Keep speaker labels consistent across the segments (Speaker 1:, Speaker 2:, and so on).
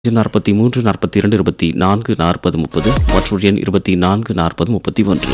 Speaker 1: நாற்பத்தி மூன்று நாற்பத்தி இரண்டு இருபத்தி நான்கு நாற்பது முப்பது மற்றும் எண் இருபத்தி நான்கு நாற்பது முப்பத்தி ஒன்று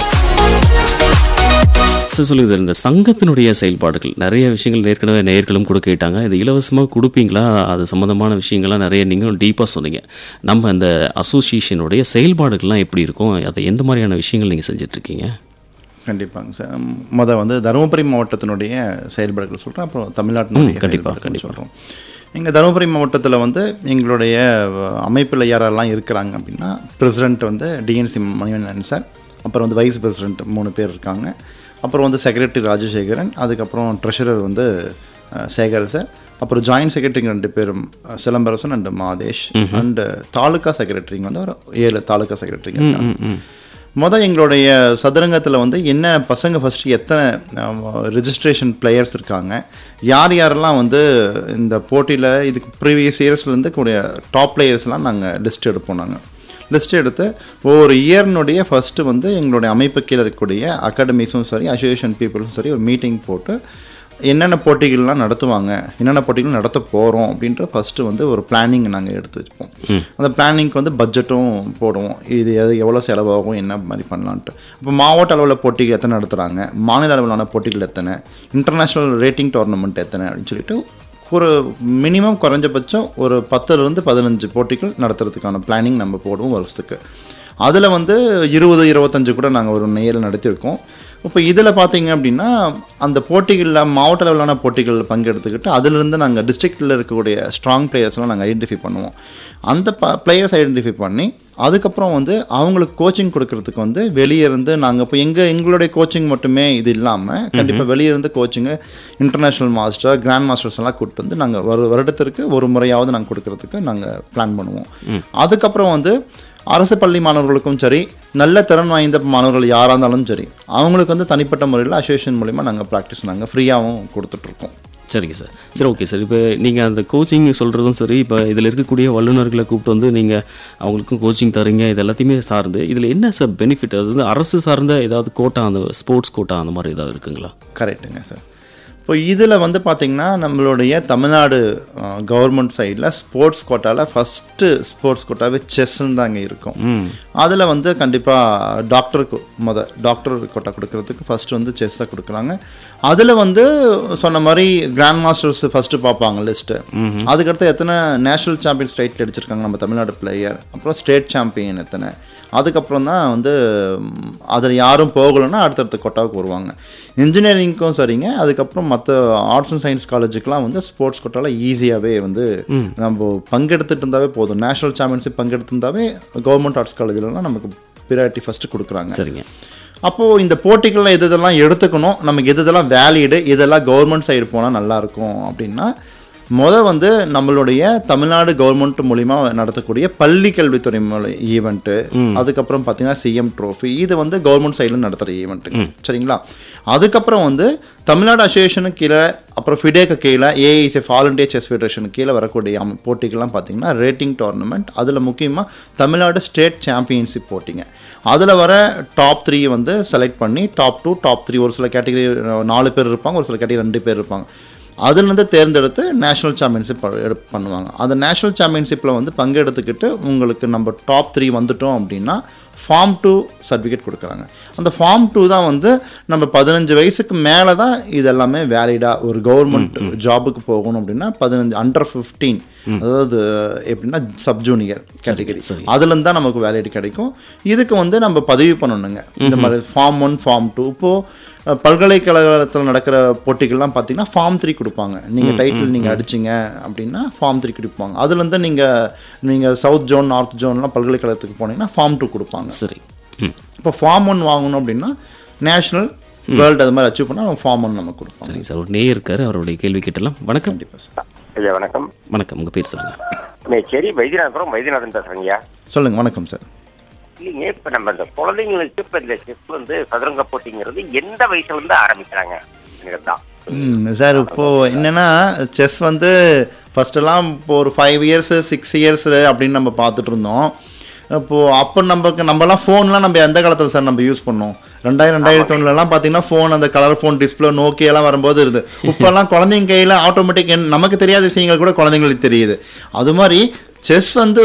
Speaker 1: சார் சொல்லுங்க சார் இந்த சங்கத்தினுடைய செயல்பாடுகள் நிறைய விஷயங்கள் ஏற்கனவே நேயர்களும் கூட கேட்டாங்க இது இலவசமாக கொடுப்பீங்களா அது சம்மந்தமான விஷயங்கள்லாம் நிறைய நீங்கள் டீப்பாக சொன்னீங்க நம்ம அந்த அசோசியேஷனுடைய செயல்பாடுகள்லாம் எப்படி இருக்கும் அதை எந்த மாதிரியான விஷயங்கள் நீங்கள் செஞ்சிட்ருக்கீங்க
Speaker 2: கண்டிப்பாங்க சார் மொதல் வந்து தருமபுரி மாவட்டத்தினுடைய செயல்பாடுகள் சொல்கிறேன் அப்புறம் தமிழ்நாட்டினுடைய
Speaker 1: ம், கண்டிப்பா,
Speaker 2: செயல்பாடுகள்
Speaker 1: கண்டிப்பா.
Speaker 2: சொல்கிறோம் எங்கள் தருமபுரி மாவட்டத்தில் வந்து எங்களுடைய அமைப்பில் யாரெல்லாம் இருக்கிறாங்க அப்படின்னா பிரசிடென்ட் வந்து டிஎன்சி மணிவண்ணன் சார் அப்புறம் வந்து வைஸ் பிரசிடென்ட் மூணு பேர் இருக்காங்க அப்புறம் வந்து செக்ரட்டரி ராஜசேகரன் அதுக்கப்புறம் ட்ரெஷரர் வந்து அஹ், சேகர் சார் அப்புறம் ஜாயின்ட் செக்ரட்டரிங்க ரெண்டு பேரும் அஹ், சிலம்பரசன் அண்ட் மாதேஷ் அண்ட் தாலுகா செக்ரட்டரிங்க வந்து ஒரு ஏழு தாலுகா செக்ரட்டரிங்க இருக்காங்க மொதல் எங்களுடைய சதுரங்கத்தில் வந்து என்ன பசங்க ஃபஸ்ட்டு எத்தனை ரிஜிஸ்ட்ரேஷன் பிளேயர்ஸ் இருக்காங்க யார் யாரெல்லாம் வந்து இந்த போட்டியில் இதுக்கு ப்ரீவியஸ் இயர்ஸ்லேருந்து கூடிய டாப் பிளேயர்ஸ்லாம் நாங்கள் லிஸ்ட் எடுப்போம் நாங்கள் லிஸ்ட் எடுத்து ஒவ்வொரு இயர்னுடைய ஃபஸ்ட்டு வந்து எங்களுடைய அமைப்பு கீழே இருக்கக்கூடிய அகாடமிஸும் சரி அசோசியேஷன் பீப்புளும் சரி ஒரு மீட்டிங் போட்டு என்னென்ன போட்டிகள்லாம் நடத்துவாங்க என்னென்ன போட்டிகள் நடத்த போகிறோம் அப்படின்ற ஃபஸ்ட்டு வந்து ஒரு பிளானிங் நாங்கள் எடுத்து வச்சுப்போம் அந்த பிளானிங்க்கு வந்து பட்ஜெட்டும் போடுவோம் இது எது எவ்வளோ செலவாகும் என்ன மாதிரி பண்ணலான்ட்டு இப்போ மாவட்ட அளவில் போட்டிகள் எத்தனை நடத்துகிறாங்க மாநில அளவிலான போட்டிகள் எத்தனை இன்டர்நேஷ்னல் ரேட்டிங் டோர்னமெண்ட் எத்தனை அப்படின்னு சொல்லிட்டு ஒரு மினிமம் குறைஞ்சபட்சம் ஒரு பத்துலேருந்து பதினஞ்சு போட்டிகள் நடத்துறதுக்கான பிளானிங் நம்ம போடுவோம் வருஷத்துக்கு அதில் வந்து இருபது இருபத்தஞ்சு கூட நாங்கள் ஒரு நேரில் நடத்தியிருக்கோம் இப்போ இதில் பார்த்தீங்க அப்படின்னா அந்த போட்டிகளில் மாவட்ட அளவிலான போட்டிகள் பங்கெடுத்துக்கிட்டு அதிலிருந்து நாங்கள் டிஸ்ட்ரிக்டில் இருக்கக்கூடிய ஸ்ட்ராங் பிளேயர்ஸ்லாம் நாங்கள் ஐடென்டிஃபை பண்ணுவோம் அந்த ப பிளேயர்ஸ் ஐடென்டிஃபை பண்ணி அதுக்கப்புறம் வந்து அவங்களுக்கு கோச்சிங் கொடுக்கறதுக்கு வந்து வெளியே இருந்து நாங்கள் இப்போ எங்கள் எங்களுடைய கோச்சிங் மட்டுமே இது இல்லாமல் கண்டிப்பாக வெளியே இருந்து கோச்சிங்கு இன்டர்நேஷ்னல் மாஸ்டர் கிராண்ட் மாஸ்டர்ஸ் எல்லாம் கூப்பிட்டு வந்து நாங்கள் ஒரு வருடத்திற்கு ஒரு முறையாவது நாங்கள் கொடுக்கறதுக்கு நாங்கள் பிளான் பண்ணுவோம் அதுக்கப்புறம் வந்து அரசு பள்ளி மாணவர்களுக்கும் சரி நல்ல திறன் வாய்ந்த மாணவர்கள் யாராக இருந்தாலும் சரி அவங்களுக்கு வந்து தனிப்பட்ட முறையில் அசோசியேஷன் மூலிமா நாங்கள் ப்ராக்டிஸ் நாங்கள் ஃப்ரீயாகவும் கொடுத்துட்ருக்கோம்
Speaker 1: சரிங்க சார் சரி ஓகே சார் இப்போ நீங்கள் அந்த கோச்சிங் சொல்கிறதும் சரி இப்போ இதில் இருக்கக்கூடிய வல்லுநர்களை கூப்பிட்டு வந்து நீங்கள் அவங்களுக்கும் கோச்சிங் தரீங்க இது எல்லாத்தையுமே சார்ந்து இதில் என்ன சார் பெனிஃபிட் அது வந்து அரசு சார்ந்த ஏதாவது கோட்டா அந்த ஸ்போர்ட்ஸ் கோட்டா அந்த மாதிரி ஏதாவது இருக்குங்களா
Speaker 2: கரெக்டுங்க சார் இப்போ இதில் வந்து பார்த்திங்கன்னா நம்மளுடைய தமிழ்நாடு கவர்மெண்ட் சைடில் ஸ்போர்ட்ஸ் கோட்டாவில் ஃபஸ்ட்டு ஸ்போர்ட்ஸ் கோட்டாவே செஸ்ன்னு தாங்க இருக்கும் அதில் வந்து கண்டிப்பாக டாக்டருக்கு முத டாக்டர் கோட்டா கொடுக்கறதுக்கு ஃபஸ்ட்டு வந்து செஸ் தான் கொடுக்குறாங்க அதில் வந்து சொன்ன மாதிரி கிராண்ட் மாஸ்டர்ஸ் ஃபஸ்ட்டு பார்ப்பாங்க லிஸ்ட்டு அதுக்கடுத்து எத்தனை நேஷனல் சாம்பியன் ஸ்டேட்டில் அடிச்சிருக்காங்க நம்ம தமிழ்நாடு பிளேயர் அப்புறம் ஸ்டேட் சாம்பியன் எத்தனை அதுக்கப்புறம் தான் வந்து அதில் யாரும் போகலைன்னா அடுத்தடுத்த கொட்டாவுக்கு வருவாங்க இன்ஜினியரிங்க்கும் சரிங்க அதுக்கப்புறம் மற்ற ஆர்ட்ஸ் அண்ட் சயின்ஸ் காலேஜுக்கெலாம் வந்து ஸ்போர்ட்ஸ் கொட்டாவில் ஈஸியாகவே வந்து நம்ம பங்கெடுத்துட்டு இருந்தாவே போதும் நேஷனல் சாம்பியன்ஷிப் பங்கெடுத்திருந்தாவே கவர்மெண்ட் ஆர்ட்ஸ் காலேஜ்லலாம் நமக்கு ப்ரியாரிட்டி ஃபஸ்ட்டு கொடுக்குறாங்க
Speaker 1: சரிங்க
Speaker 2: அப்போது இந்த போட்டிகளில் எது இதெல்லாம் எடுத்துக்கணும் நமக்கு எது இதெல்லாம் வேலிடு இதெல்லாம் கவர்மெண்ட் சைடு போனால் நல்லாயிருக்கும் அப்படின்னா முத வந்து நம்மளுடைய தமிழ்நாடு கவர்மெண்ட் மூலிமா நடத்தக்கூடிய பள்ளி கல்வித்துறை மூல ஈவெண்ட்டு அதுக்கப்புறம் பார்த்தீங்கன்னா சிஎம் ட்ரோஃபி இது வந்து கவர்மெண்ட் சைடில் நடத்துகிற ஈவெண்ட்டு சரிங்களா அதுக்கப்புறம் வந்து தமிழ்நாடு அசோசியேஷனுக்கு கீழே அப்புறம் ஃபிடேக்கு கீழே ஏஐசிஎஃப் ஆல் இண்டியா செஸ் ஃபெடரேஷனுக்கு கீழே வரக்கூடிய அம- போட்டிகள்லாம் பார்த்தீங்கன்னா ரேட்டிங் டோர்னமெண்ட் அதில் முக்கியமாக தமிழ்நாடு ஸ்டேட் சாம்பியன்ஷிப் போட்டிங்க அதில் வர டாப் த்ரீ வந்து செலக்ட் பண்ணி டாப் டூ டாப் த்ரீ ஒரு சில கேட்டகரி நாலு பேர் இருப்பாங்க ஒரு சில கேட்டகரி ரெண்டு பேர் இருப்பாங்க அதுலேருந்து தேர்ந்தெடுத்து நேஷனல் சாம்பியன்ஷிப் பண்ணுவாங்க அந்த நேஷனல் சாம்பியன்ஷிப்பில் வந்து பங்கெடுத்துக்கிட்டு உங்களுக்கு நம்ம டாப் த்ரீ வந்துட்டோம் அப்படின்னா ஃபார்ம் டூ சர்டிஃபிகேட் கொடுக்குறாங்க அந்த ஃபார்ம் டூ தான் வந்து நம்ம பதினஞ்சு வயசுக்கு மேலே தான் இது எல்லாமே வேலிடாக ஒரு கவர்மெண்ட் ஜாபுக்கு போகணும் அப்படின்னா பதினஞ்சு அண்டர் ஃபிஃப்டீன் அதாவது எப்படின்னா சப் ஜூனியர் கேட்டகரி அதுலேருந்து தான் நமக்கு வேலிடி கிடைக்கும் இதுக்கு வந்து நம்ம பதிவு பண்ணணுங்க இந்த மாதிரி ஃபார்ம் ஒன் ஃபார்ம் டூ இப்போது அஹ், பல்கலைக்கழகத்தில் நடக்கிற போட்டிகள்லாம் பார்த்தீங்கன்னா ஃபார்ம் த்ரீ கொடுப்பாங்க நீங்கள் டைட்டில் நீங்கள் அடிச்சிங்க அப்படின்னா ஃபார்ம் த்ரீ கொடுப்பாங்க அதுலேருந்து நீங்கள் நீங்கள் சவுத் ஜோன் நார்த் ஜோன்லாம் பல்கலைக்கழகத்துக்கு போனீங்கன்னா ஃபார்ம் டூ கொடுப்பாங்க
Speaker 1: சரி ம்
Speaker 2: இப்போ ஃபார்ம் ஒன் வாங்கணும் அப்படின்னா நேஷனல் வேர்ல்டு அது மாதிரி அச்சீவ் பண்ணால் ஃபார்ம் ஒன் நமக்கு கொடுப்பாங்க
Speaker 1: சரிங்க சார் ஒரு நேயர் இருக்காரு அவருடைய கேள்வி கேட்டலாம் வணக்கம்
Speaker 2: கண்டிப்பாக சார்
Speaker 3: ஐயா வணக்கம்
Speaker 1: வணக்கம் உங்கள் பேர் சொல்லுங்கள்
Speaker 3: நான் செரி வைத்தியநாதபுரம் வைத்தியநாதன் பேசுறேங்கய்யா
Speaker 2: சொல்லுங்கள் வணக்கம் சார்
Speaker 3: இல்லைங்க இப்ப நம்ம இந்த குழந்தைங்களுக்கு இப்ப இந்த செஸ் வந்து சதுரங்க போட்டிங்கிறது எந்த வயசுல இருந்து ஆரம்பிக்கிறாங்க தான்
Speaker 2: ம், சார் இப்போது என்னென்னா செஸ் வந்து ஃபஸ்ட்டெல்லாம் இப்போ ஒரு ஃபைவ் இயர்ஸ் சிக்ஸ் இயர்ஸ் அப்படின்னு நம்ம பார்த்துட்டு இருந்தோம் இப்போது அப்போ நமக்கு நம்மலாம் ஃபோன்லாம் நம்ம எந்த காலத்தில் சார் நம்ம யூஸ் பண்ணோம் ரெண்டாயிரம் ரெண்டாயிரத்தி ஒன்றுலலாம் பார்த்தீங்கன்னா ஃபோன் அந்த கலர் ஃபோன் டிஸ்பிளே நோக்கியெல்லாம் வரும்போது இருக்குது இப்போல்லாம் குழந்தைங்க கையில் ஆட்டோமேட்டிக் நமக்கு தெரியாத விஷயங்கள் கூட குழந்தைங்களுக்கு தெரியுது அது மாதிரி செஸ் வந்து